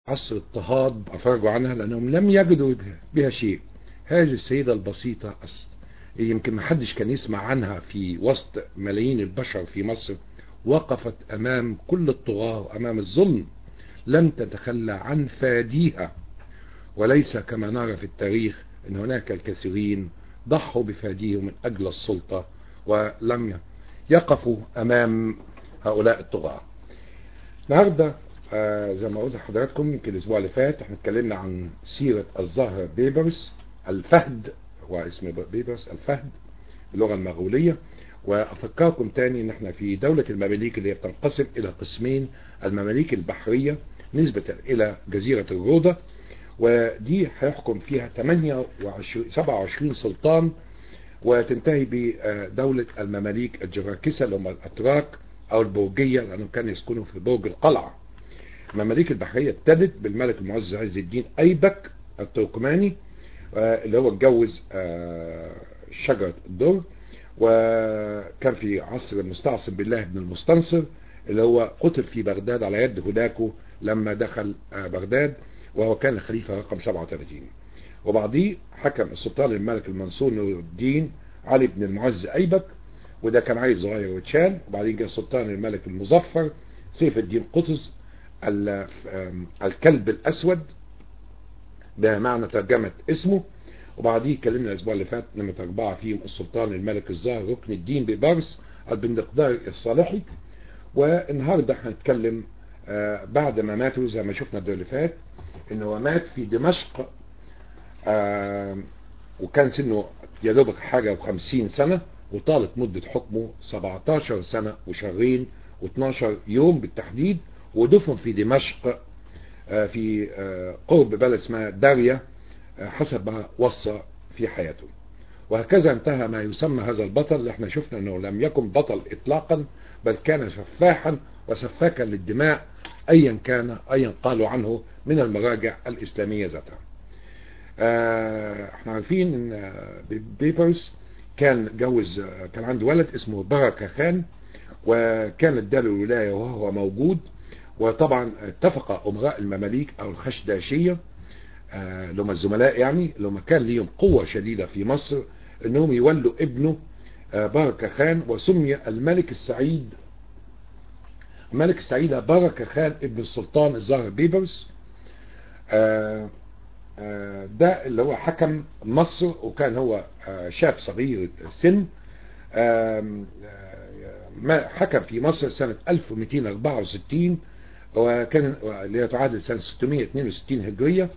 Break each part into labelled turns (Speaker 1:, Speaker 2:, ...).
Speaker 1: عصر اضطهاد أفرجوا عنها لأنهم لم يجدوا بها شيء هذه السيدة البسيطة يمكن ما حدش كان يسمع عنها في وسط ملايين البشر في مصر وقفت أمام كل الطغاة وأمام الظلم لم تتخلى عن فاديها وليس كما نرى في التاريخ أن هناك الكثيرين ضحوا بفاديهم من أجل السلطة ولم يقفوا أمام هؤلاء الطغاة النهاردة آه زي ما قلت لحضراتكم يمكن الأسبوع اللي فات احنا اتكلمنا عن سيرة الزهر بيبرس الفهد هو اسم بيبرس الفهد باللغة المغولية وأفكركم تاني ان احنا في دولة المماليك اللي بتنقسم إلى قسمين المماليك البحرية نسبة إلى جزيرة الروضة ودي هيحكم فيها 28 27 سلطان وتنتهي بدولة المماليك الجراكسة اللي هم الأتراك أو البرجية لأنهم كانوا يسكنوا في برج القلعة المماليك البحرية ابتدت بالملك المعز عز الدين أيبك التركماني اللي هو اتجوز شجرة الدر وكان في عصر المستعصم بالله بن المستنصر اللي هو قتل في بغداد على يد هداكو لما دخل بغداد وهو كان الخليفة رقم 37 وبعديه حكم السلطان الملك المنصور نور الدين علي بن المعز أيبك وده كان عيل صغير واتشال وبعدين جاء السلطان الملك المظفر سيف الدين قطز الكلب الأسود ده معنى ترجمة اسمه وبعديه اتكلمنا الأسبوع اللي فات نمرة أربعة فيهم السلطان الملك الظاهر ركن الدين ببرس البندقدار الصالحي والنهارده هنتكلم بعد ما ماتوا زي ما شفنا الدور اللي فات ان هو مات في دمشق وكان سنه يا دوبك حاجة وخمسين سنة وطالت مدة حكمه 17 سنة وشهرين و12 يوم بالتحديد ودفن في دمشق في قرب بلد اسمها داريا حسب ما وصى في حياته وهكذا انتهى ما يسمى هذا البطل اللي احنا شفنا انه لم يكن بطل اطلاقا بل كان سفاحا وسفاكا للدماء ايا كان ايا قالوا عنه من المراجع الاسلامية ذاتها احنا عارفين ان بيبرس كان جوز كان عنده ولد اسمه بركة خان وكان اداله الولاية وهو موجود وطبعا اتفق امراء المماليك او الخشداشية اللي هم الزملاء يعني اللي هم كان ليهم قوة شديدة في مصر انهم يولوا ابنه بركة خان وسمي الملك السعيد الملك السعيد بركة خان ابن السلطان الظاهر بيبرس ده اللي هو حكم مصر وكان هو شاب صغير السن حكم في مصر سنة 1264 وكان اللي تعادل سنة 662 هجرية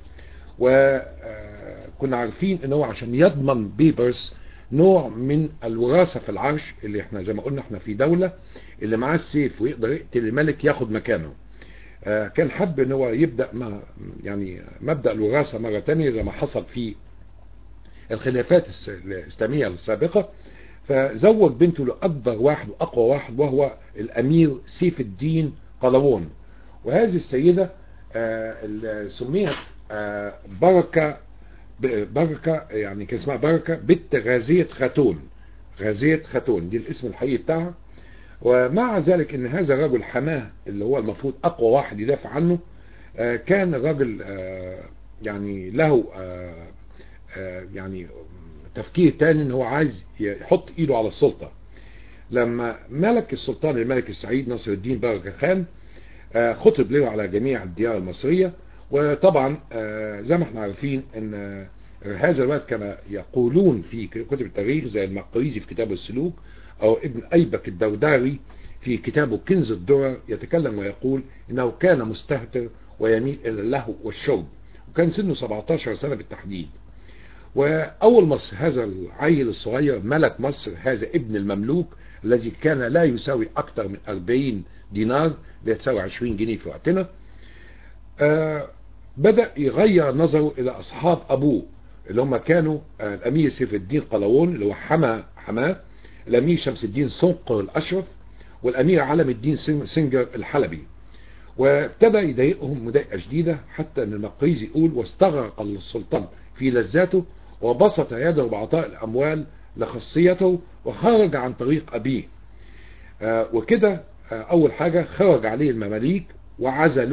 Speaker 1: وكنا عارفين ان هو عشان يضمن بيبرس نوع من الوراثة في العرش اللي احنا زي ما قلنا احنا في دولة اللي معاه السيف ويقدر يقتل الملك ياخد مكانه كان حب ان هو يبدأ ما يعني مبدأ الوراثة مرة تانية زي ما حصل في الخلافات الإسلامية السابقة فزوج بنته لأكبر واحد وأقوى واحد وهو الأمير سيف الدين قلاوون وهذه السيدة سميت بركة بركة يعني كان اسمها بركة بنت غازية خاتون غازية خاتون دي الاسم الحقيقي بتاعها ومع ذلك ان هذا الرجل حماه اللي هو المفروض اقوى واحد يدافع عنه كان راجل يعني له يعني تفكير تاني ان هو عايز يحط ايده على السلطة لما ملك السلطان الملك السعيد ناصر الدين بركة خان خطب له على جميع الديار المصرية وطبعا زي ما احنا عارفين ان هذا الوقت كما يقولون في كتب التاريخ زي المقريزي في كتاب السلوك او ابن ايبك الدوداري في كتابه كنز الدرر يتكلم ويقول انه كان مستهتر ويميل الى اللهو والشرب وكان سنه 17 سنة بالتحديد واول مصر هذا العيل الصغير ملك مصر هذا ابن المملوك الذي كان لا يساوي اكثر من 40 دينار بيتساوي 20 جنيه في وقتنا آه بدأ يغير نظره الى اصحاب ابوه اللي هم كانوا آه الامير سيف الدين قلاوون اللي هو حما حماه الامير شمس الدين سنقر الاشرف والامير علم الدين سنجر الحلبي وابتدى يضايقهم مضايقه شديده حتى ان المقريزي يقول واستغرق السلطان في لذاته وبسط يده بعطاء الاموال لخاصيته وخرج عن طريق ابيه آه وكده آه اول حاجة خرج عليه المماليك وعزلوه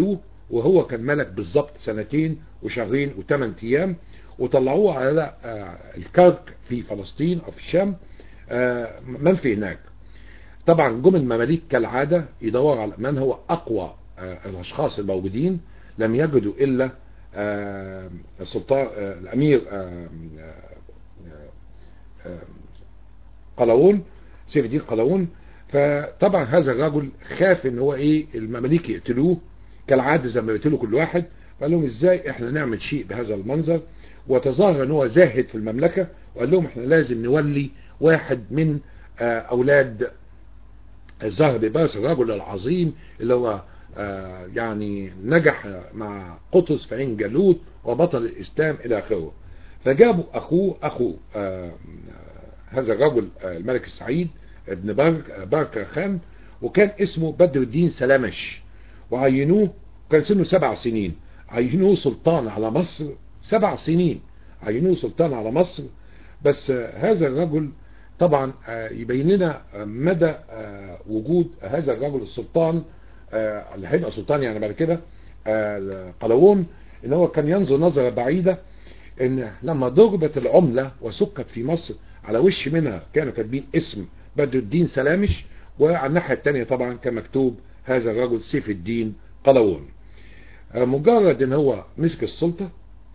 Speaker 1: وهو كان ملك بالظبط سنتين وشهرين وثمان ايام وطلعوه على الكرك في فلسطين او في الشام منفي هناك طبعا جم المماليك كالعادة يدوروا على من هو اقوى الاشخاص الموجودين لم يجدوا الا السلطان الامير قلاوون سيف الدين قلاوون فطبعا هذا الرجل خاف ان هو ايه المماليك يقتلوه كالعادة زي ما يقتلوا كل واحد فقال لهم ازاي احنا نعمل شيء بهذا المنظر وتظاهر ان هو زاهد في المملكة وقال لهم احنا لازم نولي واحد من اولاد الزهر بباس الرجل العظيم اللي هو يعني نجح مع قطز في عين جالوت وبطل الاسلام الى اخره فجابوا اخوه اخو هذا الرجل الملك السعيد ابن بارك خان وكان اسمه بدر الدين سلامش وعينوه كان سنه سبع سنين عينوه سلطان على مصر سبع سنين عينوه سلطان على مصر بس هذا الرجل طبعا يبين لنا مدى وجود هذا الرجل السلطان اللي هيبقى سلطان يعني بعد كده قلاوون ان هو كان ينظر نظرة بعيدة ان لما ضربت العملة وسكت في مصر على وش منها كانوا كاتبين اسم بدر الدين سلامش وعلى الناحية الثانية طبعا كان مكتوب هذا الرجل سيف الدين قلاوون مجرد ان هو مسك السلطة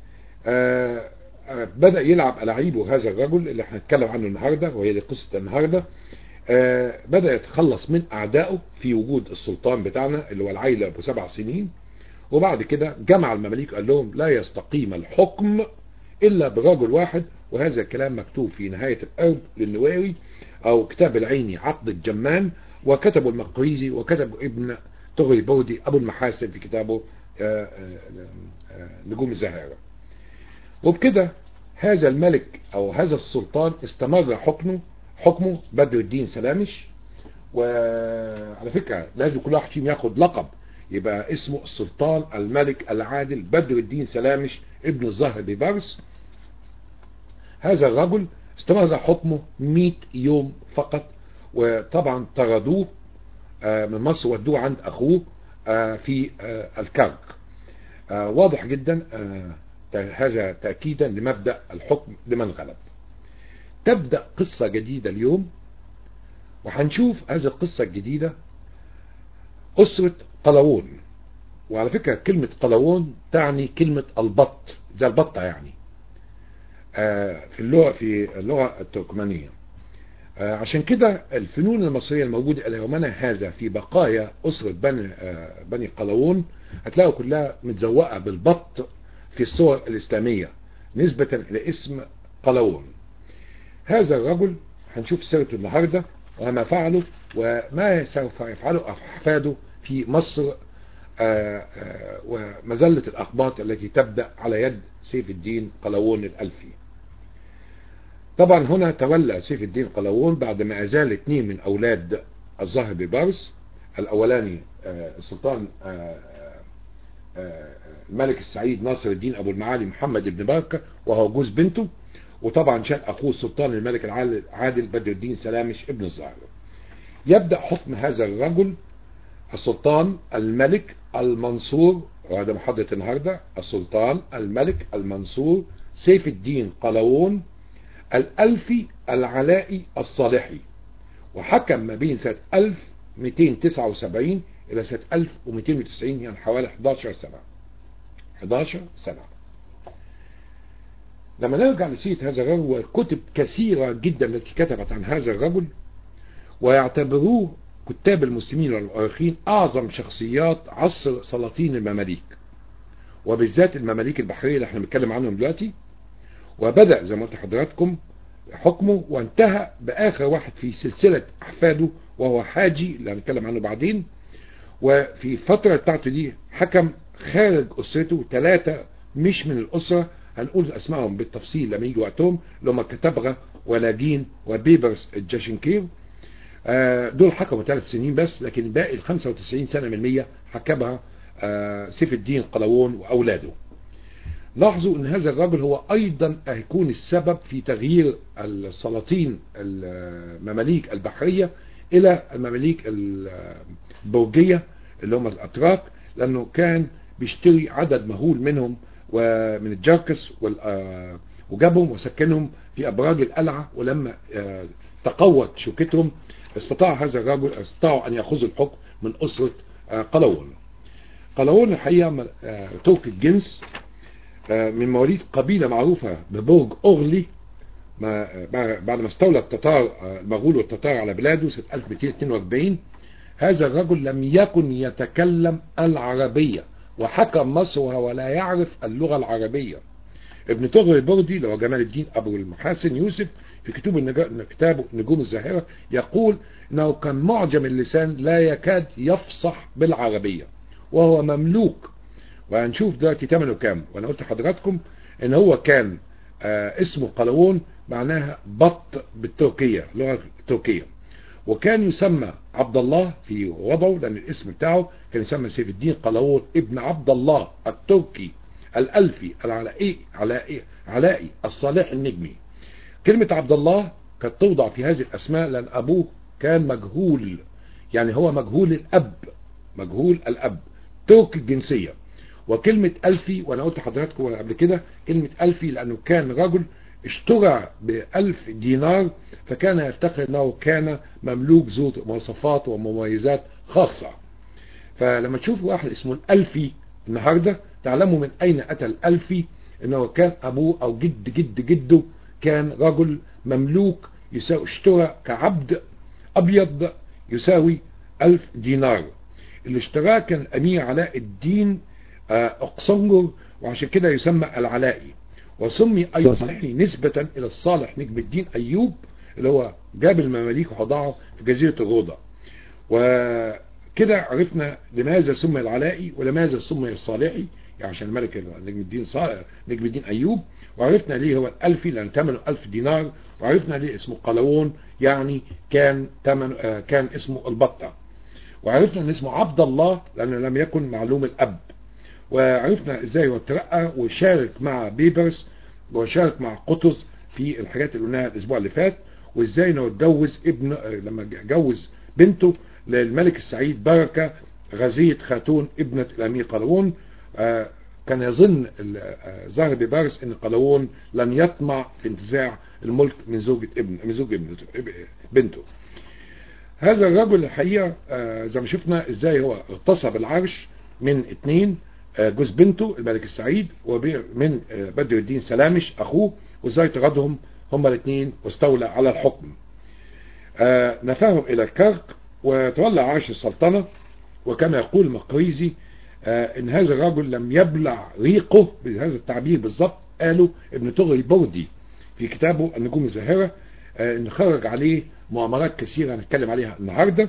Speaker 1: بدأ يلعب ألاعيبه هذا الرجل اللي احنا هنتكلم عنه النهاردة وهي دي قصة النهاردة بدأ يتخلص من أعدائه في وجود السلطان بتاعنا اللي هو العيلة أبو سبع سنين وبعد كده جمع المماليك قال لهم لا يستقيم الحكم إلا برجل واحد وهذا الكلام مكتوب في نهاية الأرض للنواري أو كتاب العيني عقد الجمان وكتبه المقريزي وكتبه ابن طغري بودي أبو المحاسن في كتابه نجوم الزهارة وبكده هذا الملك او هذا السلطان استمر حكمه حكمه بدر الدين سلامش وعلى فكرة لازم كل واحد فيهم ياخد لقب يبقى اسمه السلطان الملك العادل بدر الدين سلامش ابن الزهر ببرس هذا الرجل استمر حكمه 100 يوم فقط وطبعا طردوه من مصر ودوه عند اخوه في الكرك واضح جدا هذا تأكيدا لمبدأ الحكم لمن غلب تبدأ قصة جديدة اليوم وهنشوف هذه القصة الجديدة أسرة قلاوون وعلى فكرة كلمة قلاوون تعني كلمة البط زي البطة يعني في اللغة في اللغة التركمانية عشان كده الفنون المصرية الموجودة إلى يومنا هذا في بقايا أسرة بني, بني قلاوون هتلاقوا كلها متزوقة بالبط في الصور الإسلامية نسبة إلى اسم قلاوون هذا الرجل هنشوف سيرته النهاردة وما فعله وما سوف يفعله أحفاده في مصر ومزلة الأقباط التي تبدأ على يد سيف الدين قلاوون الألفي طبعا هنا تولى سيف الدين قلاوون بعد ما أزال اثنين من أولاد الظاهر ببارس الأولاني السلطان الملك السعيد ناصر الدين أبو المعالي محمد بن بركة وهو جوز بنته وطبعا شال أخوه السلطان الملك العادل بدر الدين سلامش ابن الزهر يبدأ حكم هذا الرجل السلطان الملك المنصور وهذا محاضرة النهاردة السلطان الملك المنصور سيف الدين قلاوون الألفي العلائي الصالحي وحكم ما بين سنة 1279 إلى سنة 1290 يعني حوالي 11 سنة 11 سنة لما نرجع لسيرة هذا الرجل وكتب كثيرة جدا التي كتبت عن هذا الرجل ويعتبروه كتاب المسلمين والمؤرخين أعظم شخصيات عصر سلاطين المماليك وبالذات المماليك البحرية اللي احنا بنتكلم عنهم دلوقتي وبدأ زي ما قلت لحضراتكم حكمه وانتهى بآخر واحد في سلسلة أحفاده وهو حاجي اللي هنتكلم عنه بعدين وفي الفترة بتاعته دي حكم خارج أسرته ثلاثة مش من الأسرة هنقول أسمائهم بالتفصيل لما يجي وقتهم اللي هم كتبغة ولاجين وبيبرس الجاشنكير دول حكموا ثلاث سنين بس لكن باقي ال 95 سنة من 100 حكمها سيف الدين قلاوون وأولاده لاحظوا ان هذا الرجل هو ايضا هيكون السبب في تغيير السلاطين المماليك البحرية الى المماليك البرجية اللي هم الاتراك لانه كان بيشتري عدد مهول منهم ومن الجركس وجابهم وسكنهم في أبراج القلعة ولما تقوت شوكتهم استطاع هذا الرجل استطاعوا أن يأخذوا الحكم من أسرة قلاوون قلاوون الحقيقة ترك الجنس من مواليد قبيلة معروفة ببرج أغلي بعد ما استولى التتار المغول والتتار على بلاده سنة 1242 هذا الرجل لم يكن يتكلم العربية وحكم مصر وهو لا يعرف اللغة العربية ابن طغري البردي اللي هو جمال الدين أبو المحاسن يوسف في كتب كتابه نجوم الزاهرة يقول انه كان معجم اللسان لا يكاد يفصح بالعربية وهو مملوك وهنشوف دلوقتي ثمنه كام وانا قلت لحضراتكم ان هو كان آه اسمه قلاوون معناها بط بالتركية لغة تركية وكان يسمى عبد الله في وضعه لان الاسم بتاعه كان يسمى سيف الدين قلاوون ابن عبد الله التركي الألفي العلائي علائي علائي الصالح النجمي كلمة عبد الله كانت توضع في هذه الأسماء لأن أبوه كان مجهول يعني هو مجهول الأب مجهول الأب ترك الجنسية وكلمة ألفي وأنا قلت لحضراتكم قبل كده كلمة ألفي لأنه كان رجل اشترى بألف دينار فكان يفتخر أنه كان مملوك ذو مواصفات ومميزات خاصة فلما تشوف واحد اسمه الألفي النهاردة تعلموا من أين أتى الألفي أنه كان أبوه أو جد جد جده كان رجل مملوك يساوي اشترى كعبد أبيض يساوي ألف دينار اللي اشتراه كان الأمير علاء الدين أقصنجر وعشان كده يسمى العلائي وسمي أيضا نسبة إلى الصالح نجم الدين أيوب اللي هو جاب المماليك وحضعه في جزيرة الروضة وكده عرفنا لماذا سمي العلائي ولماذا سمي الصالحي يعني عشان الملك نجم الدين صالح نجم الدين أيوب وعرفنا ليه هو الألفي لأن ثمنه ألف دينار وعرفنا ليه اسمه قلاوون يعني كان تمن آه كان اسمه البطة وعرفنا ان اسمه عبد الله لأنه لم يكن معلوم الأب وعرفنا ازاي هو ترقى وشارك مع بيبرس وشارك مع قطز في الحاجات اللي قلناها الاسبوع اللي فات وازاي انه اتجوز ابن لما جوز بنته للملك السعيد بركة غزية خاتون ابنة الامير قلاوون آه كان يظن ظاهر بيبرس ان قلاوون لن يطمع في انتزاع الملك من زوجة ابن من زوج ابنته بنته هذا الرجل الحقيقة آه زي ما شفنا ازاي هو اغتصب العرش من اثنين جوز بنته الملك السعيد ومن بدر الدين سلامش أخوه وازاي طردهم هما الاثنين واستولى على الحكم نفاهم إلى الكرك وتولى عرش السلطنة وكما يقول مقريزي إن هذا الرجل لم يبلع ريقه بهذا التعبير بالضبط قاله ابن طغري البردي في كتابه النجوم الزاهرة إن خرج عليه مؤامرات كثيرة هنتكلم عليها النهاردة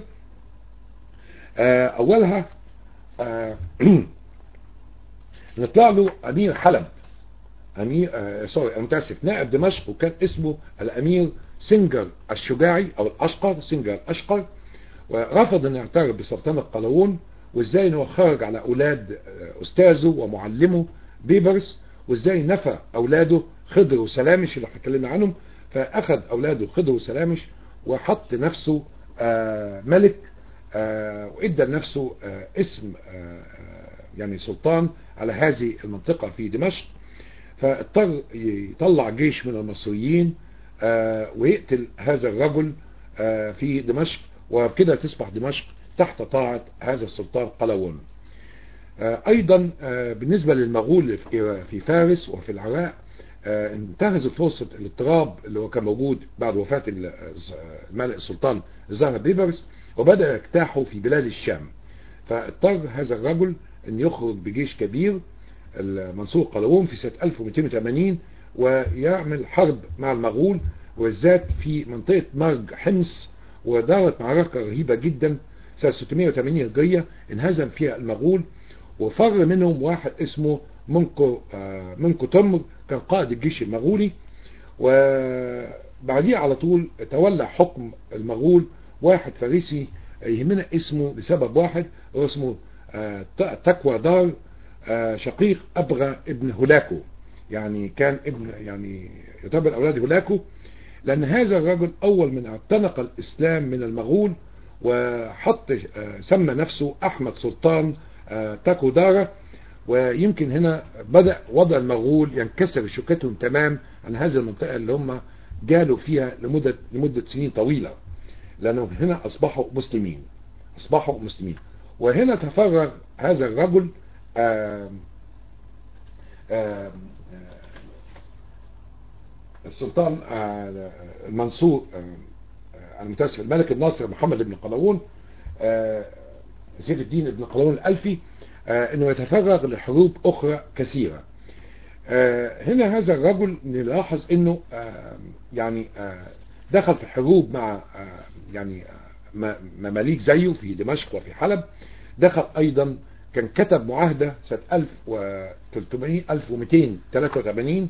Speaker 1: أولها نطلع له امير حلب امير آه سوري انا متاسف نائب دمشق وكان اسمه الامير سنجر الشجاعي او الاشقر سنجر الاشقر ورفض ان يعترف بسلطنة قلاوون وازاي انه خرج على اولاد استاذه ومعلمه بيبرس وازاي نفى اولاده خضر وسلامش اللي اتكلمنا عنهم فاخذ اولاده خضر وسلامش وحط نفسه آه ملك آه وادى لنفسه اسم يعني سلطان على هذه المنطقة في دمشق فاضطر يطلع جيش من المصريين آه ويقتل هذا الرجل آه في دمشق وبكده تصبح دمشق تحت طاعة هذا السلطان قلاوون آه ايضا بالنسبة للمغول في فارس وفي العراق انتهزوا فرصة الاضطراب اللي هو كان موجود بعد وفاة الملك السلطان زهر بيبرس وبدأ يجتاحوا في بلاد الشام فاضطر هذا الرجل ان يخرج بجيش كبير المنصور قلاوون في سنة 1280 ويعمل حرب مع المغول وبالذات في منطقة مرج حمص ودارت معركة رهيبة جدا سنة 680 هجرية انهزم فيها المغول وفر منهم واحد اسمه منكو آه منكو تمر كان قائد الجيش المغولي وبعديه على طول تولى حكم المغول واحد فارسي يهمنا اسمه لسبب واحد هو اسمه آه تكوى دار آه شقيق أبغى ابن هولاكو يعني كان ابن يعني يعتبر أولاد هولاكو لأن هذا الرجل أول من اعتنق الإسلام من المغول وحط آه سمى نفسه أحمد سلطان تاكو دارة ويمكن هنا بدأ وضع المغول ينكسر شوكتهم تمام عن هذه المنطقة اللي هم جالوا فيها لمدة, لمدة سنين طويلة لأنهم هنا أصبحوا مسلمين أصبحوا مسلمين وهنا تفرغ هذا الرجل آم آم السلطان المنصور المتاسف الملك الناصر محمد بن قلاوون سيف الدين بن قلاوون الألفي انه يتفرغ لحروب اخرى كثيرة هنا هذا الرجل نلاحظ انه يعني دخل في حروب مع يعني مماليك زيه في دمشق وفي حلب دخل ايضا كان كتب معاهدة سنة 1300 1283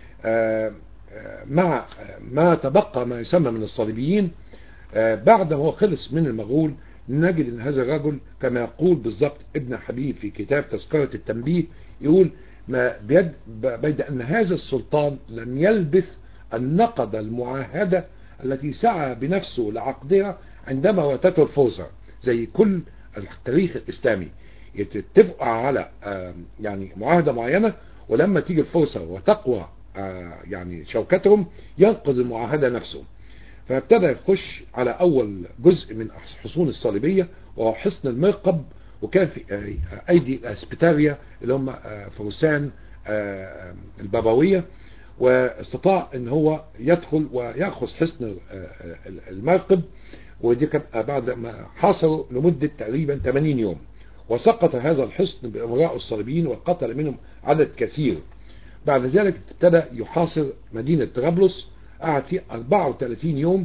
Speaker 1: مع ما تبقى ما يسمى من الصليبيين بعد ما هو خلص من المغول نجد ان هذا الرجل كما يقول بالضبط ابن حبيب في كتاب تذكرة التنبيه يقول ما بيد بيد ان هذا السلطان لم يلبث ان نقض المعاهدة التي سعى بنفسه لعقدها عندما واتته الفرصة زي كل التاريخ الاسلامي يتفقوا على يعني معاهدة معينة ولما تيجي الفرصة وتقوى يعني شوكتهم ينقض المعاهدة نفسه فابتدى يخش على اول جزء من حصون الصليبية وهو حصن المرقب وكان في ايدي الاسبيتاريا اللي هم فرسان البابوية واستطاع ان هو يدخل ويأخذ حصن المرقب ودي كان بعد ما حاصروا لمدة تقريبا 80 يوم وسقط هذا الحصن بامراء الصليبيين وقتل منهم عدد كثير بعد ذلك ابتدى يحاصر مدينة طرابلس قعد فيه 34 يوم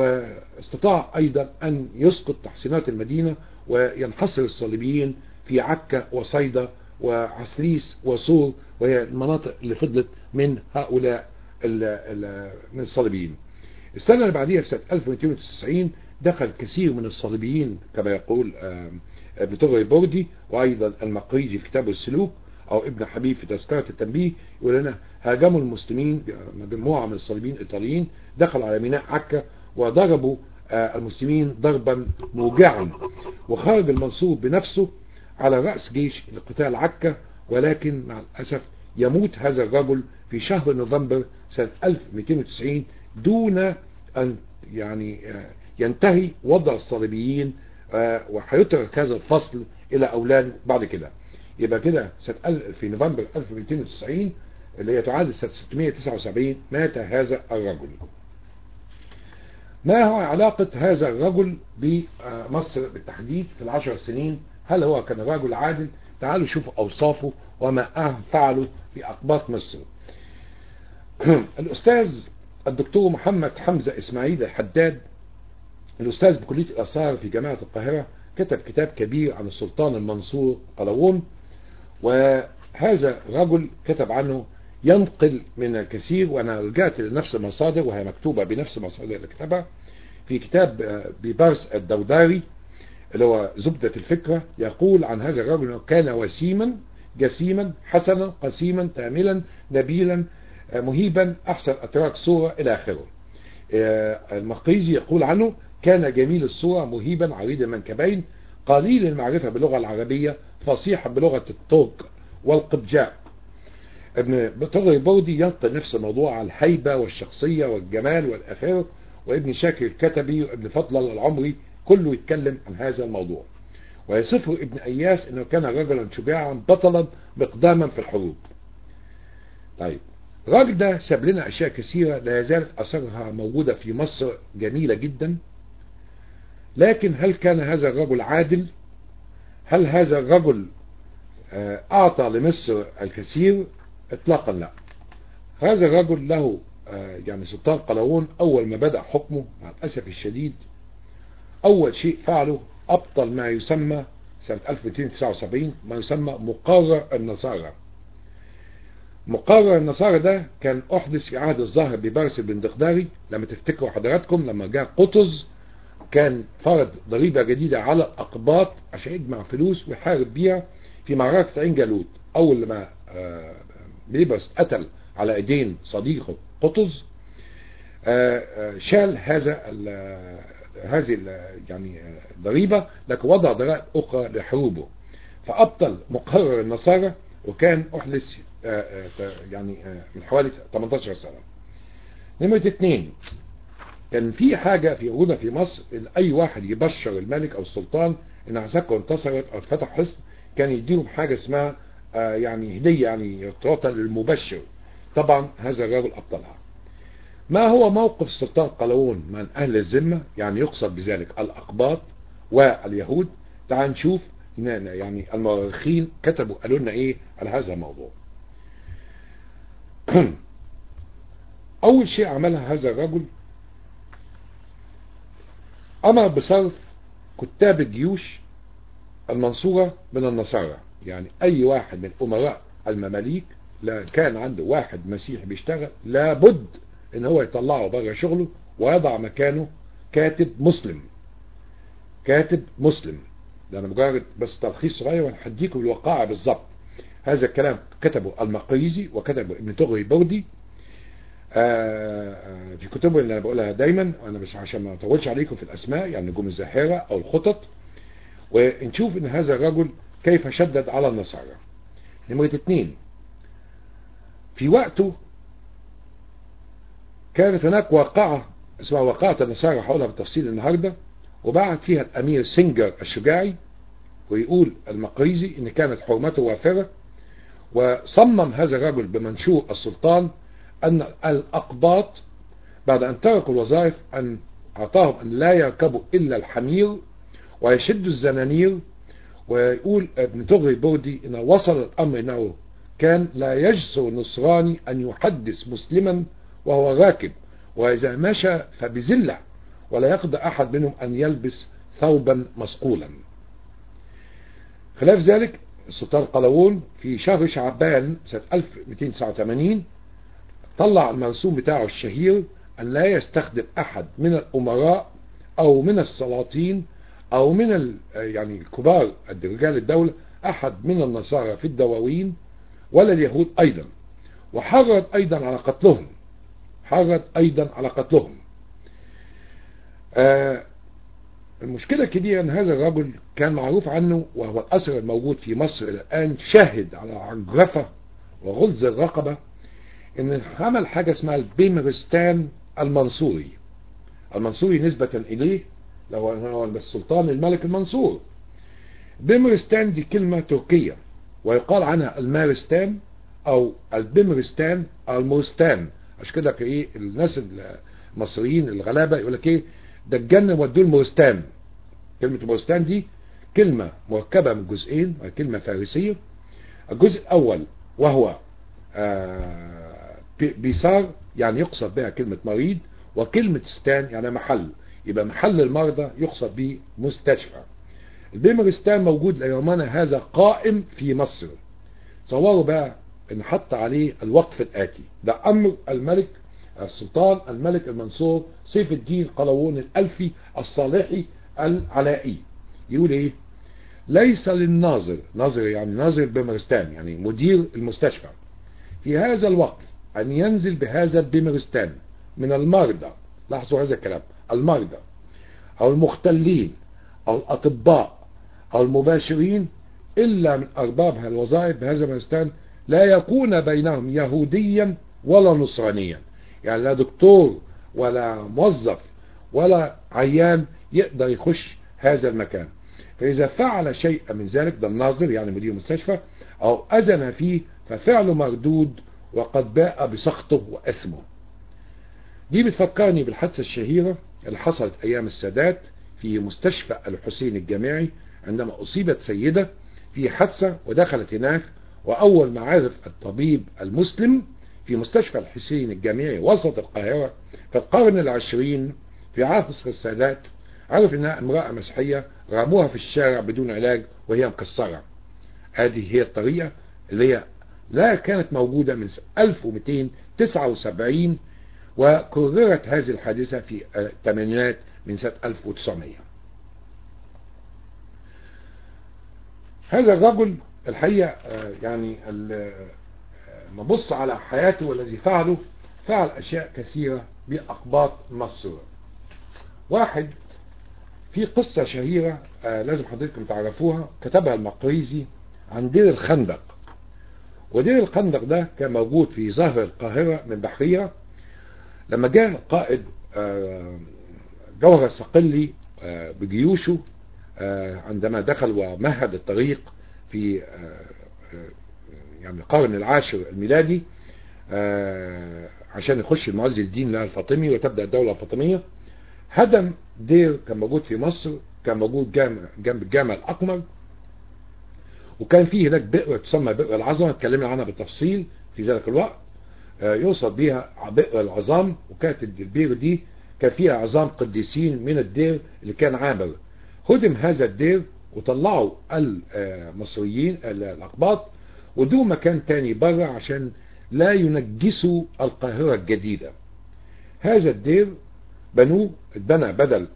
Speaker 1: واستطاع ايضا ان يسقط تحصينات المدينة وينحصر الصليبيين في عكا وصيدا وعسليس وصور وهي المناطق اللي فضلت من هؤلاء ال ال من الصليبيين السنة اللي بعديها في سنة 1290 دخل كثير من الصليبيين كما يقول ابن طغري بوردي وايضا المقريزي في كتابه السلوك او ابن حبيب في تذكرة التنبيه يقول لنا هاجموا المسلمين مجموعة من الصليبيين الايطاليين دخلوا على ميناء عكا وضربوا المسلمين ضربا موجعا وخرج المنصور بنفسه على رأس جيش لقتال عكا ولكن مع الأسف يموت هذا الرجل في شهر نوفمبر سنة 1290 دون أن يعني ينتهي وضع الصليبيين وهيترك هذا الفصل إلى أولاد بعد كده يبقى كده سنة في نوفمبر 1290 اللي هي تعادل سنة 679 مات هذا الرجل ما هو علاقة هذا الرجل بمصر بالتحديد في العشر سنين هل هو كان رجل عادل تعالوا شوفوا أوصافه وما فعله في أقباط مصر الأستاذ الدكتور محمد حمزة إسماعيل الحداد الأستاذ بكلية الآثار في جامعة القاهرة كتب كتاب كبير عن السلطان المنصور قلاوون وهذا رجل كتب عنه ينقل من الكثير وانا رجعت لنفس المصادر وهي مكتوبة بنفس المصادر اللي كتبها في كتاب ببرس الدوداري اللي هو زبدة الفكرة يقول عن هذا الرجل انه كان وسيما جسيما حسنا قسيما تاملا نبيلا مهيبا احسن اتراك صورة الى اخره المقريزي يقول عنه كان جميل الصورة مهيبا عريض المنكبين قليل المعرفة باللغة العربية فصيحا بلغة الترك والقبجاء ابن بطغري بودي ينقل نفس الموضوع على الهيبة والشخصية والجمال والأخير وابن شاكر الكتبي وابن فضل العمري كله يتكلم عن هذا الموضوع ويصفه ابن أياس انه كان رجلا شجاعا بطلا مقداما في الحروب طيب الراجل ده ساب لنا اشياء كثيرة لا يزالت اثرها موجودة في مصر جميلة جدا لكن هل كان هذا الرجل عادل هل هذا الرجل اعطى لمصر الكثير اطلاقا لا هذا الرجل له يعني سلطان قلاوون اول ما بدأ حكمه مع الاسف الشديد اول شيء فعله ابطل ما يسمى سنة 1279 ما يسمى مقرر النصارى مقرر النصارى ده كان احدث في عهد الظاهر ببارس بن دقداري لما تفتكروا حضراتكم لما جاء قطز كان فرض ضريبة جديدة على الأقباط عشان يجمع فلوس ويحارب بيها في معركة عين جالوت أول ما بيبرس قتل على ايدين صديقه قطز شال هذا هذه يعني ضريبة لكن وضع ضرائب أخرى لحروبه فأبطل مقرر النصارى وكان أحدث يعني من حوالي 18 سنة نمرة اتنين كان في حاجة في وجودها في مصر أي واحد يبشر الملك أو السلطان إن عساكر انتصرت أو اتفتح حصن كان يديهم حاجة اسمها يعني هدية يعني تعطى للمبشر طبعا هذا الرجل أبطلها ما هو موقف السلطان قلاوون من أهل الذمة يعني يقصد بذلك الأقباط واليهود تعال نشوف يعني المؤرخين كتبوا قالوا لنا ايه على هذا الموضوع اول شيء عملها هذا الرجل امر بصرف كتاب الجيوش المنصورة من النصارى يعني اي واحد من امراء المماليك لا كان عنده واحد مسيحي بيشتغل لابد ان هو يطلعه بره شغله ويضع مكانه كاتب مسلم كاتب مسلم ده انا مجرد بس تلخيص صغير وهديكم الوقائع بالظبط هذا الكلام كتبه المقريزي وكتبه ابن تغري بردي في كتبه اللي انا بقولها دايما انا بس عشان ما اطولش عليكم في الاسماء يعني نجوم الزاهره او الخطط ونشوف ان هذا الرجل كيف شدد على النصارى نمرة اتنين في وقته كانت هناك واقعة اسمها واقعة النصارى حولها بالتفصيل النهاردة وبعت فيها الامير سنجر الشجاعي ويقول المقريزي ان كانت حرمته وافرة وصمم هذا الرجل بمنشور السلطان ان الاقباط بعد ان تركوا الوظائف ان اعطاهم ان لا يركبوا الا الحمير ويشدوا الزنانير ويقول ابن تغري بودي ان وصل الامر انه كان لا يجسر نصراني ان يحدث مسلما وهو راكب واذا مشى فبذله ولا يقدر احد منهم ان يلبس ثوبا مسقولا خلاف ذلك السلطان قلاوون في شهر شعبان سنة 1289 طلع المرسوم بتاعه الشهير أن لا يستخدم أحد من الأمراء أو من السلاطين أو من يعني الكبار رجال الدولة أحد من النصارى في الدواوين ولا اليهود أيضا وحرض أيضا على قتلهم حرض أيضا على قتلهم آه المشكلة الكبيرة أن هذا الرجل كان معروف عنه وهو الأسر الموجود في مصر الآن شاهد على عجرفة وغلظ الرقبة ان عمل حاجة اسمها البيمرستان المنصوري المنصوري نسبة اليه لو هو السلطان الملك المنصور بيمرستان دي كلمة تركية ويقال عنها المارستان او البيمرستان المورستان عشان كده ايه الناس المصريين الغلابة يقول لك ايه ده الجنة ودوه المورستان كلمة المورستان دي كلمة مركبة من جزئين كلمة فارسية الجزء الاول وهو آه بيسار يعني يقصد بها كلمة مريض وكلمة ستان يعني محل يبقى محل المرضى يقصد به مستشفى البيمرستان موجود ليومنا هذا قائم في مصر صوروا بقى ان حط عليه الوقف الآتي ده أمر الملك السلطان الملك المنصور سيف الدين قلاوون الألفي الصالحي العلائي يقول ايه ليس للناظر ناظر يعني ناظر بيمرستان يعني مدير المستشفى في هذا الوقت أن ينزل بهذا البيمرستان من المرضى لاحظوا هذا الكلام المرضى أو المختلين أو الأطباء أو المباشرين إلا من أرباب الوظائف بهذا البيمرستان لا يكون بينهم يهوديا ولا نصرانيا يعني لا دكتور ولا موظف ولا عيان يقدر يخش هذا المكان فإذا فعل شيئا من ذلك ده الناظر يعني مدير المستشفى أو أذن فيه ففعله مردود وقد باء بسخطه وأثمه دي بتفكرني بالحادثة الشهيرة اللي حصلت أيام السادات في مستشفى الحسين الجامعي عندما أصيبت سيدة في حادثة ودخلت هناك وأول ما عرف الطبيب المسلم في مستشفى الحسين الجامعي وسط القاهرة في القرن العشرين في عصر السادات عرف انها امرأة مسيحية رموها في الشارع بدون علاج وهي مكسرة هذه هي الطريقة اللي هي لا كانت موجودة من 1279 وكررت هذه الحادثة في الثمانينات من سنة 1900 هذا الرجل الحقيقة يعني نبص على حياته والذي فعله فعل أشياء كثيرة بأقباط مصر واحد في قصة شهيرة لازم حضرتكم تعرفوها كتبها المقريزي عن دير الخندق ودير الخندق ده كان موجود في ظهر القاهرة من بحرية لما جاء قائد جوهر الصقلي بجيوشه عندما دخل ومهد الطريق في يعني القرن العاشر الميلادي عشان يخش المعز الدين الفاطمي وتبدأ الدولة الفاطمية هدم دير كان موجود في مصر كان موجود جامع جنب الجامع الأقمر وكان فيه هناك بئر تسمى بئر العظمة اتكلمنا عنها بالتفصيل في ذلك الوقت يوصل بيها بئر العظام وكانت البئر دي كان فيها عظام قديسين من الدير اللي كان عامر هدم هذا الدير وطلعوا المصريين الأقباط ودوا مكان تاني بره عشان لا ينجسوا القاهرة الجديدة هذا الدير بنوه اتبنى بدل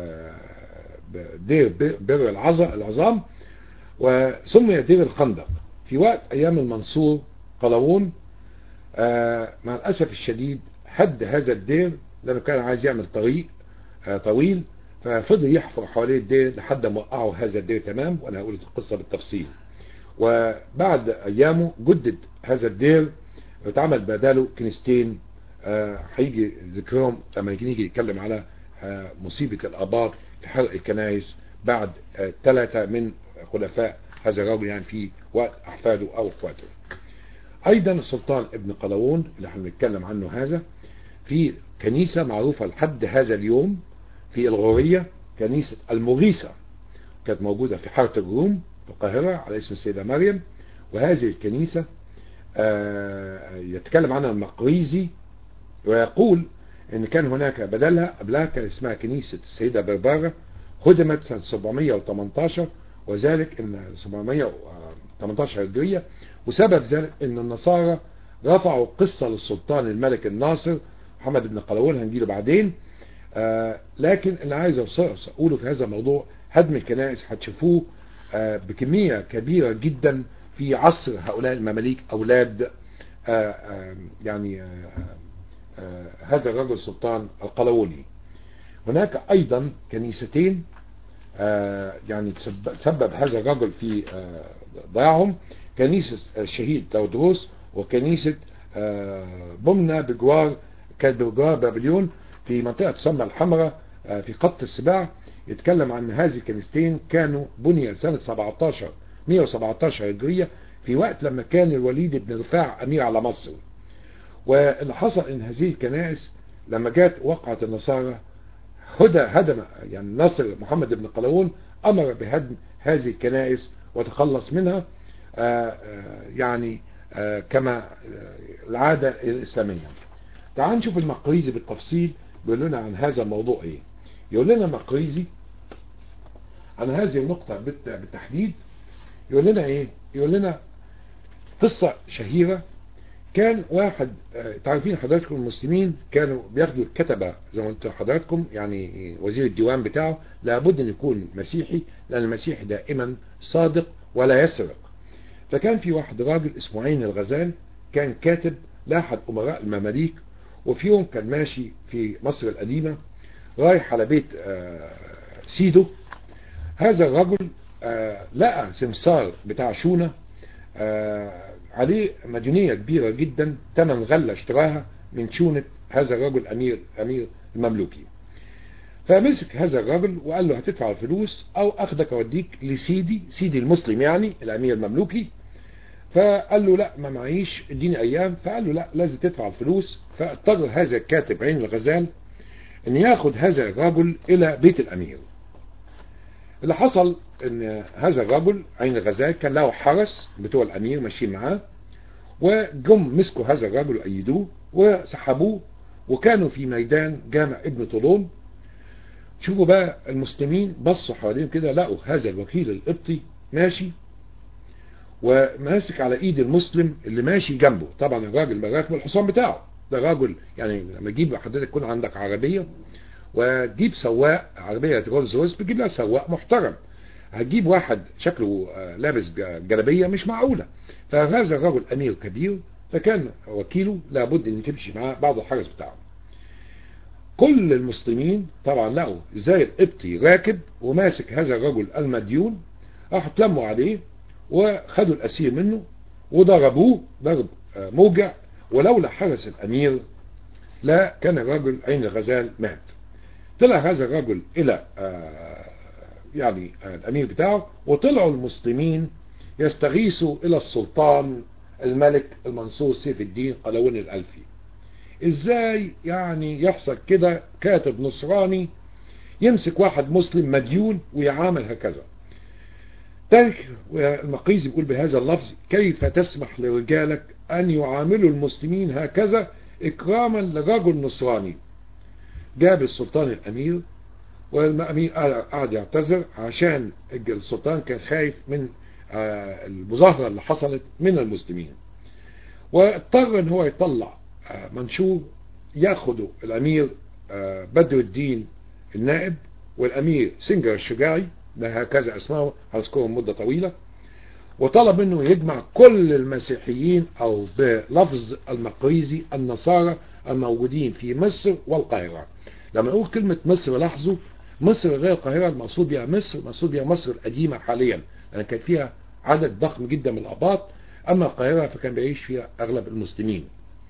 Speaker 1: دير بئر العظام وسمي دير الخندق في وقت ايام المنصور قلاوون مع الاسف الشديد هد هذا الدير لانه كان عايز يعمل طريق طويل ففضل يحفر حواليه الدير لحد ما وقعوا هذا الدير تمام وانا هقول القصه بالتفصيل وبعد ايامه جدد هذا الدير واتعمل بداله كنيستين هيجي ذكرهم لما يجي يتكلم على مصيبه الاباط في حرق الكنائس بعد ثلاثه من خلفاء هذا الرجل يعني في وقت احفاده او اخواته ايضا السلطان ابن قلاوون اللي احنا بنتكلم عنه هذا في كنيسة معروفة لحد هذا اليوم في الغورية كنيسة المغيثة كانت موجودة في حارة الروم في القاهرة على اسم السيدة مريم وهذه الكنيسة يتكلم عنها المقريزي ويقول ان كان هناك بدلها قبلها كان اسمها كنيسة السيدة بربارة هدمت سنة 718 وذلك ان 718 هجرية وسبب ذلك ان النصارى رفعوا قصة للسلطان الملك الناصر محمد بن قلاوون هنجيله بعدين آه لكن اللي عايز اقوله في هذا الموضوع هدم الكنائس هتشوفوه آه بكمية كبيرة جدا في عصر هؤلاء المماليك اولاد آه يعني هذا الرجل السلطان القلاووني هناك ايضا كنيستين يعني تسبب هذا الرجل في ضياعهم كنيسة الشهيد تودروس وكنيسة بمنة بجوار كانت بجوار بابليون في منطقة تسمى الحمراء في خط السباع يتكلم عن هذه الكنيستين كانوا بني سنة 17 117 هجرية في وقت لما كان الوليد بن رفاع أمير على مصر واللي حصل ان هذه الكنائس لما جات وقعت النصارى هدى هدم يعني نصر محمد بن قلاوون امر بهدم هذه الكنائس وتخلص منها آآ آآ يعني آآ كما العادة الإسلامية تعال نشوف المقريزي بالتفصيل بيقول لنا عن هذا الموضوع ايه يقول لنا المقريزي عن هذه النقطة بالتحديد يقول لنا ايه يقول لنا قصة شهيرة كان واحد تعرفين حضراتكم المسلمين كانوا بياخدوا الكتبة زي ما قلت حضراتكم يعني وزير الديوان بتاعه لابد ان يكون مسيحي لان المسيحي دائما صادق ولا يسرق فكان في واحد راجل اسمه عين الغزال كان كاتب لاحد امراء المماليك وفي يوم كان ماشي في مصر القديمة رايح على بيت سيدو هذا الرجل لقى سمسار بتاع شونة عليه مديونية كبيرة جدا تمن غلة اشتراها من شونة هذا الرجل أمير أمير المملوكي فمسك هذا الرجل وقال له هتدفع الفلوس أو أخدك أوديك لسيدي سيدي المسلم يعني الأمير المملوكي فقال له لا ما معيش اديني أيام فقال له لا لازم تدفع الفلوس فاضطر هذا الكاتب عين الغزال أن ياخد هذا الرجل إلى بيت الأمير اللي حصل ان هذا الرجل عين الغزال كان له حرس بتوع الامير ماشيين معاه وجم مسكوا هذا الرجل وايدوه وسحبوه وكانوا في ميدان جامع ابن طولون شوفوا بقى المسلمين بصوا حواليهم كده لقوا هذا الوكيل القبطي ماشي وماسك على ايد المسلم اللي ماشي جنبه طبعا الراجل راكب الحصان بتاعه ده راجل يعني لما تجيب حضرتك يكون عندك عربيه وتجيب سواق عربية رولز رويس بتجيب لها سواق محترم هتجيب واحد شكله لابس جلابية مش معقولة فهذا الرجل أمير كبير فكان وكيله لابد أن تمشي معاه بعض الحرس بتاعه كل المسلمين طبعا لقوا ازاي القبطي راكب وماسك هذا الرجل المديون راحوا اتلموا عليه وخدوا الأسير منه وضربوه ضرب موجع ولولا حرس الأمير لا كان الرجل عين الغزال مات طلع هذا الرجل إلى يعني الأمير بتاعه وطلعوا المسلمين يستغيثوا إلى السلطان الملك المنصور سيف الدين قلاوون الألفي ازاي يعني يحصل كده كاتب نصراني يمسك واحد مسلم مديون ويعامل هكذا تارك المقيزي بيقول بهذا اللفظ كيف تسمح لرجالك أن يعاملوا المسلمين هكذا إكراما لرجل نصراني جاب السلطان الأمير والأمير قعد يعتذر عشان السلطان كان خايف من المظاهرة اللي حصلت من المسلمين واضطر ان هو يطلع منشور ياخده الأمير بدر الدين النائب والأمير سنجر الشجاعي ده هكذا اسمه هذكرهم مدة طويلة وطلب منه يجمع كل المسيحيين أو بلفظ المقريزي النصارى الموجودين في مصر والقاهرة لما نقول كلمة مصر لاحظوا مصر غير القاهرة المقصود بها مصر المقصود بها مصر القديمة حاليا لأن كان فيها عدد ضخم جدا من الأباط أما القاهرة فكان بيعيش فيها أغلب المسلمين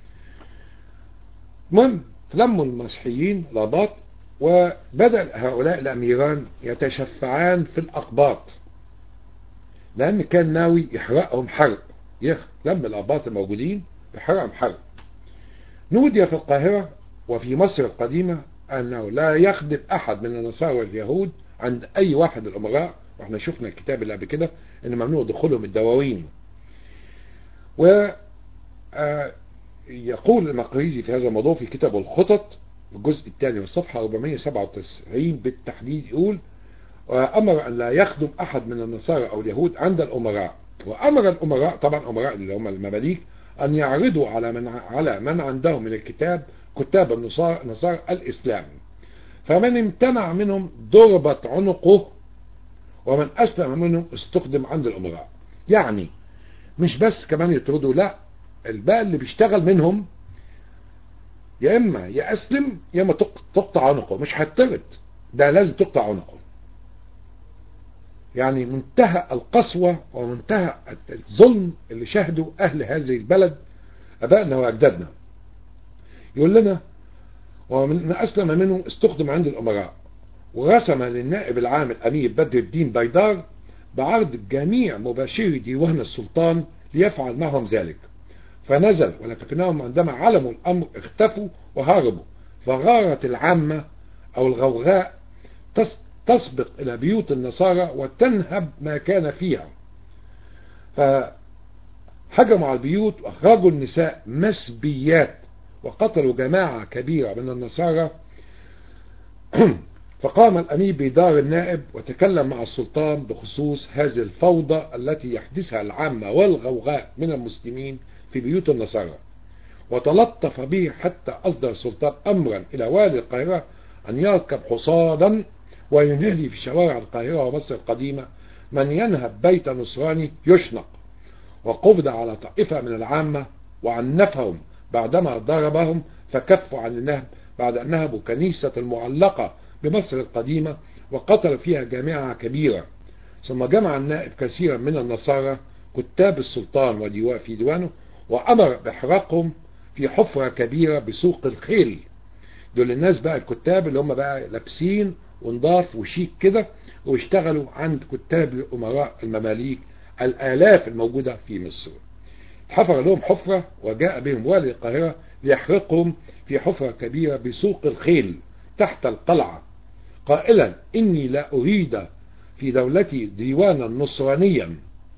Speaker 1: المهم لموا المسيحيين الأباط وبدأ هؤلاء الأميران يتشفعان في الأقباط لأن كان ناوي يحرقهم حرق لم الأباط الموجودين يحرقهم حرق نودي في القاهرة وفي مصر القديمة أنه لا يخدم أحد من النصارى واليهود عند أي واحد الأمراء واحنا شفنا الكتاب اللي قبل كده ان ممنوع دخولهم الدواوين و يقول المقريزي في هذا الموضوع في كتابه الخطط الجزء الثاني من الصفحة 497 بالتحديد يقول وأمر أن لا يخدم أحد من النصارى أو اليهود عند الأمراء وأمر الأمراء طبعا أمراء اللي هم المماليك أن يعرضوا على من على من عندهم من الكتاب كتاب النصارى نصارى الإسلام فمن امتنع منهم ضربت عنقه ومن أسلم منهم استخدم عند الأمراء يعني مش بس كمان يطردوا لا الباقي اللي بيشتغل منهم يا إما يا أسلم يا إما تقطع عنقه مش هيطرد ده لازم تقطع عنقه يعني منتهى القسوة ومنتهى الظلم اللي شهدوا أهل هذه البلد أبائنا وأجدادنا يقول لنا ومن أسلم منهم استخدم عند الأمراء ورسم للنائب العام الأمير بدر الدين بيدار بعرض جميع مباشري ديوان السلطان ليفعل معهم ذلك فنزل ولكنهم عندما علموا الأمر اختفوا وهربوا فغارت العامة أو الغوغاء تسبق إلى بيوت النصارى وتنهب ما كان فيها فهجموا على البيوت وأخرجوا النساء مسبيات وقتلوا جماعة كبيرة من النصارى فقام الأمير بدار النائب وتكلم مع السلطان بخصوص هذه الفوضى التي يحدثها العامة والغوغاء من المسلمين في بيوت النصارى وتلطف به حتى أصدر السلطان أمرا إلى والي القاهرة أن يركب حصادا وينهلي في شوارع القاهرة ومصر القديمة من ينهب بيت نصراني يشنق وقبض على طائفة من العامة وعنفهم بعدما ضربهم فكفوا عن النهب بعد أن نهبوا كنيسة المعلقة بمصر القديمة وقتل فيها جامعة كبيرة ثم جمع النائب كثيرا من النصارى كتاب السلطان وديوان في ديوانه وأمر بإحراقهم في حفرة كبيرة بسوق الخيل دول الناس بقى الكتاب اللي هم بقى لابسين ونضاف وشيك كده واشتغلوا عند كتاب الأمراء المماليك الآلاف الموجودة في مصر حفر لهم حفرة وجاء بهم والي القاهرة ليحرقهم في حفرة كبيرة بسوق الخيل تحت القلعة قائلا إني لا أريد في دولتي ديوانا نصرانيا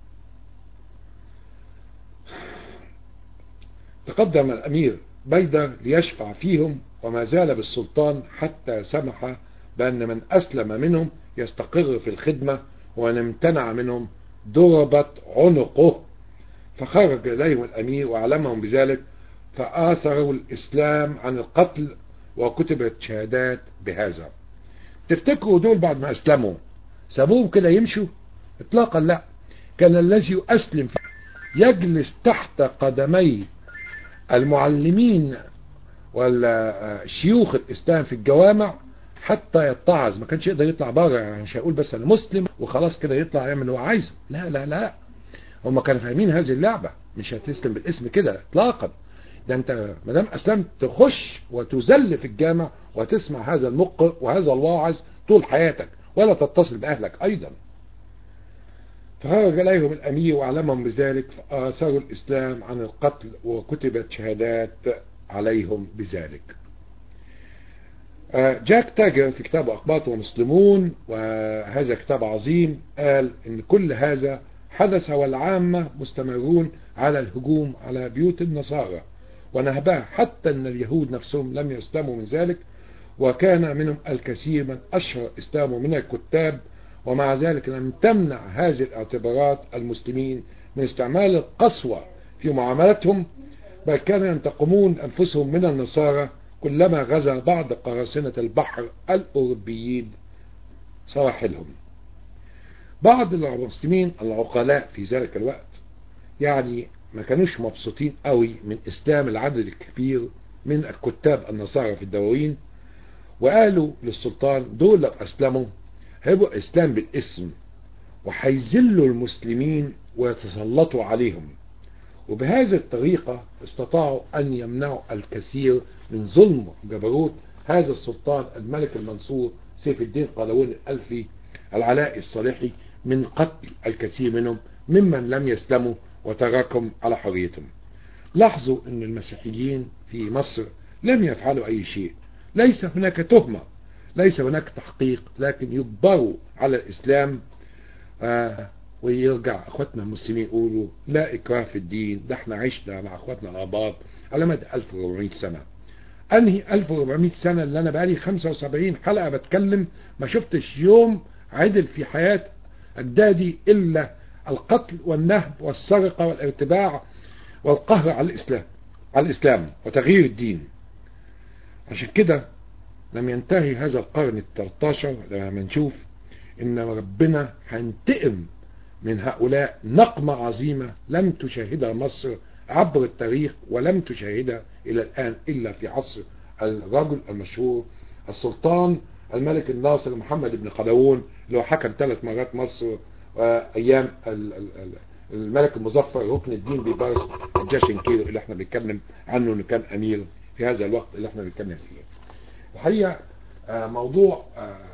Speaker 1: تقدم الأمير بيدر ليشفع فيهم وما زال بالسلطان حتى سمح بأن من أسلم منهم يستقر في الخدمة ومن امتنع منهم ضربت عنقه فخرج إليهم الأمير وأعلمهم بذلك فآثروا الإسلام عن القتل وكتبت شهادات بهذا تفتكروا دول بعد ما أسلموا سابوهم كده يمشوا اطلاقا لا كان الذي يسلم يجلس تحت قدمي المعلمين والشيوخ الإسلام في الجوامع حتى يتعظ ما كانش يقدر يطلع بره يعني مش هيقول بس انا مسلم وخلاص كده يطلع يعمل اللي هو عايزه لا لا لا هم كانوا فاهمين هذه اللعبة مش هتسلم بالاسم كده اطلاقا ده انت مدام اسلمت تخش وتذل في الجامع وتسمع هذا المقر وهذا الواعظ طول حياتك ولا تتصل باهلك ايضا فخرج اليهم الامير واعلمهم بذلك فاثروا الاسلام عن القتل وكتبت شهادات عليهم بذلك جاك تاجر في كتابه أقباط ومسلمون وهذا كتاب عظيم قال ان كل هذا حدث والعامة مستمرون على الهجوم على بيوت النصارى ونهبها حتى ان اليهود نفسهم لم يسلموا من ذلك وكان منهم الكثير من أشهر إسلامه من الكتاب ومع ذلك لم تمنع هذه الاعتبارات المسلمين من استعمال القسوة في معاملتهم بل كانوا ينتقمون أنفسهم من النصارى كلما غزا بعض قراصنة البحر الأوروبيين سواحلهم بعض المسلمين العقلاء في ذلك الوقت يعني ما كانوش مبسوطين قوي من إسلام العدد الكبير من الكتاب النصارى في الدواوين وقالوا للسلطان دول لو أسلموا هيبقوا إسلام بالاسم وهيذلوا المسلمين ويتسلطوا عليهم وبهذه الطريقة استطاعوا أن يمنعوا الكثير من ظلم جبروت هذا السلطان الملك المنصور سيف الدين قلاوون الألفي العلاء الصالحي من قتل الكثير منهم ممن لم يسلموا وتراكم على حريتهم لاحظوا أن المسيحيين في مصر لم يفعلوا أي شيء ليس هناك تهمة ليس هناك تحقيق لكن يجبروا على الإسلام آه ويرجع اخواتنا المسلمين يقولوا لا اكراه في الدين ده احنا عشنا مع اخواتنا الاباط على مدى 1400 سنة انهي 1400 سنة اللي انا بقالي 75 حلقة بتكلم ما شفتش يوم عدل في حياة اجدادي الا القتل والنهب والسرقة والارتباع والقهر على الاسلام على الاسلام وتغيير الدين عشان كده لم ينتهي هذا القرن ال 13 لما نشوف ان ربنا هينتقم من هؤلاء نقمة عظيمة لم تشاهدها مصر عبر التاريخ ولم تشاهدها إلى الآن إلا في عصر الرجل المشهور السلطان الملك الناصر محمد بن قلاوون اللي هو حكم ثلاث مرات مصر أيام الملك المظفر ركن الدين بيبارس الجاشنكير اللي احنا بنتكلم عنه انه كان امير في هذا الوقت اللي احنا بنتكلم فيه الحقيقه موضوع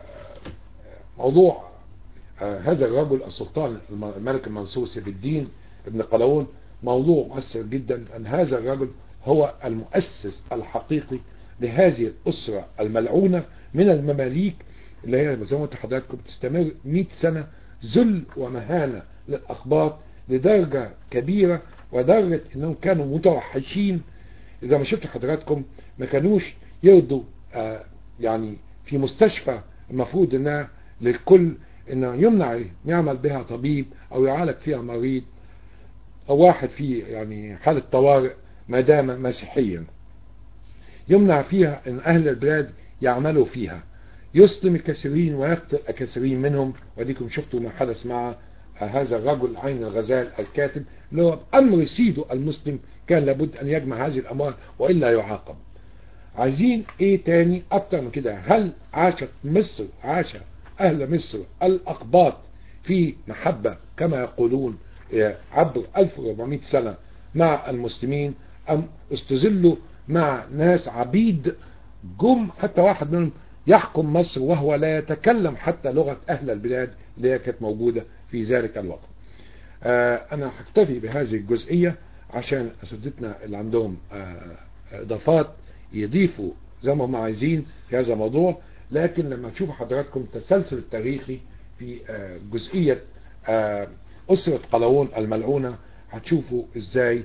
Speaker 1: موضوع آه هذا الرجل السلطان الملك المنصور سيف الدين ابن قلاوون موضوع مؤثر جدا أن هذا الرجل هو المؤسس الحقيقي لهذه الأسرة الملعونة من المماليك اللي هي زي ما قلت لحضراتكم بتستمر 100 سنة ذل ومهانة للأخبار لدرجة كبيرة ودرجة أنهم كانوا متوحشين إذا ما شفت حضراتكم ما كانوش يرضوا آه يعني في مستشفى المفروض انها للكل انه يمنع يعمل بها طبيب او يعالج فيها مريض او واحد في يعني حالة طوارئ ما دام مسيحيا يمنع فيها ان اهل البلاد يعملوا فيها يسلم الكثيرين ويقتل الكثيرين منهم وديكم شفتوا ما حدث مع هذا الرجل عين الغزال الكاتب اللي هو بأمر سيده المسلم كان لابد ان يجمع هذه الاموال والا يعاقب عايزين ايه تاني اكتر من كده هل عاشت مصر عاش اهل مصر الاقباط في محبة كما يقولون عبر 1400 سنة مع المسلمين ام استذلوا مع ناس عبيد جم حتى واحد منهم يحكم مصر وهو لا يتكلم حتى لغة اهل البلاد اللي هي كانت موجودة في ذلك الوقت آه انا هكتفي بهذه الجزئية عشان اساتذتنا اللي عندهم آه اضافات يضيفوا زي ما هم عايزين في هذا الموضوع لكن لما تشوفوا حضراتكم التسلسل التاريخي في آه جزئية أسرة قلاوون الملعونة هتشوفوا ازاي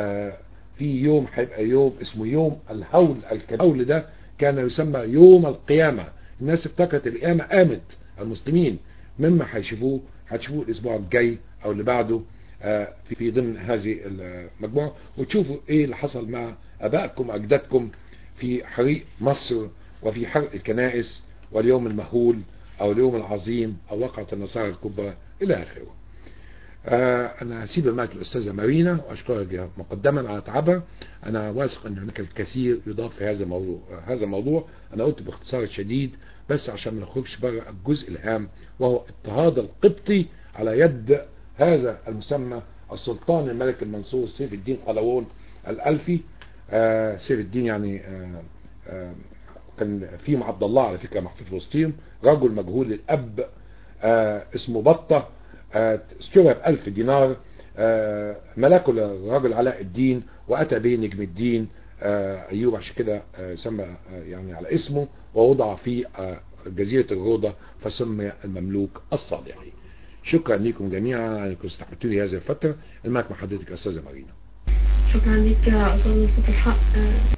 Speaker 1: في يوم هيبقى يوم اسمه يوم الهول الكبير الهول ده كان يسمى يوم القيامة الناس افتكرت القيامة قامت المسلمين مما هيشوفوه هتشوفوه الاسبوع الجاي او اللي بعده في ضمن هذه المجموعة وتشوفوا ايه اللي حصل مع ابائكم واجدادكم في حريق مصر وفي حرق الكنائس واليوم المهول او اليوم العظيم او وقعة النصارى الكبرى الى اخره آه انا هسيب المايك للاستاذة مارينا واشكرك مقدما على تعبها انا واثق ان هناك الكثير يضاف في هذا الموضوع هذا الموضوع انا قلت باختصار شديد بس عشان ما نخرجش بره الجزء الهام وهو اضطهاد القبطي على يد هذا المسمى السلطان الملك المنصور سيف الدين قلاوون الألفي آه سيف الدين يعني آه آه كان فيهم عبد الله على فكرة محطوط في وسطهم رجل مجهول الأب آه اسمه بطة آه اشترى بألف دينار آه ملكه للراجل علاء الدين وأتى به نجم الدين آه أيوب عشان كده آه سمى آه يعني على اسمه ووضع في آه جزيرة الروضة فسمي المملوك الصالحي شكرا لكم جميعا انكم استحملتوني هذه الفترة الماك مع حضرتك أستاذة مارينا
Speaker 2: شكرا لك يا أستاذ مصطفى الحق